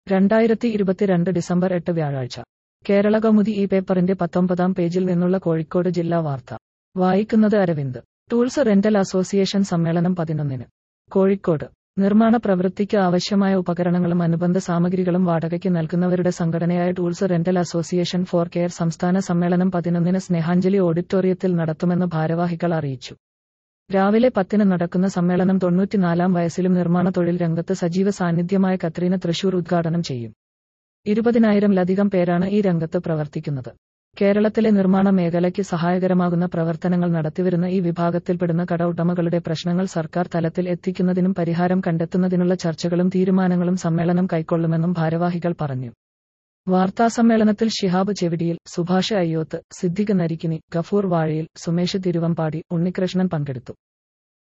രണ്ടായിരത്തി ഇരുപത്തിരണ്ട് ഡിസംബർ എട്ട് വ്യാഴാഴ്ച കേരള കൗമുദി ഈ പേപ്പറിന്റെ പത്തൊമ്പതാം പേജിൽ നിന്നുള്ള കോഴിക്കോട് ജില്ലാ വാർത്ത വായിക്കുന്നത് അരവിന്ദ് ടൂൾസ് റെന്റൽ അസോസിയേഷൻ സമ്മേളനം പതിനൊന്നിന് കോഴിക്കോട് നിർമ്മാണ പ്രവൃത്തിക്ക് ആവശ്യമായ ഉപകരണങ്ങളും അനുബന്ധ സാമഗ്രികളും വാടകയ്ക്ക് നൽകുന്നവരുടെ സംഘടനയായ tools rental association for care സംസ്ഥാന സമ്മേളനം പതിനൊന്നിന് സ്നേഹാഞ്ജലി ഓഡിറ്റോറിയത്തിൽ നടത്തുമെന്ന് ഭാരവാഹികൾ അറിയിച്ചു രാവിലെ പത്തിന് നടക്കുന്ന സമ്മേളനം തൊണ്ണൂറ്റിനാലാം വയസ്സിലും നിർമ്മാണ തൊഴിൽ രംഗത്ത് സജീവ സാന്നിധ്യമായ കത്രീന തൃശൂർ ഉദ്ഘാടനം ചെയ്യും ഇരുപതിനായിരംലധികം പേരാണ് ഈ രംഗത്ത് പ്രവർത്തിക്കുന്നത് കേരളത്തിലെ നിർമ്മാണ മേഖലയ്ക്ക് സഹായകരമാകുന്ന പ്രവർത്തനങ്ങൾ നടത്തിവരുന്ന ഈ വിഭാഗത്തിൽപ്പെടുന്ന കട ഉടമകളുടെ പ്രശ്നങ്ങൾ സർക്കാർ തലത്തിൽ എത്തിക്കുന്നതിനും പരിഹാരം കണ്ടെത്തുന്നതിനുള്ള ചർച്ചകളും തീരുമാനങ്ങളും സമ്മേളനം കൈക്കൊള്ളുമെന്നും ഭാരവാഹികൾ പറഞ്ഞു വാർത്താസമ്മേളനത്തിൽ ഷിഹാബ് ചെവിടിയിൽ സുഭാഷ് അയ്യോത്ത് സിദ്ദിഖ് നരിക്കിനി ഗഫൂർ വാഴയിൽ സുമേഷ് തിരുവമ്പാടി ഉണ്ണികൃഷ്ണൻ പങ്കെടുത്തു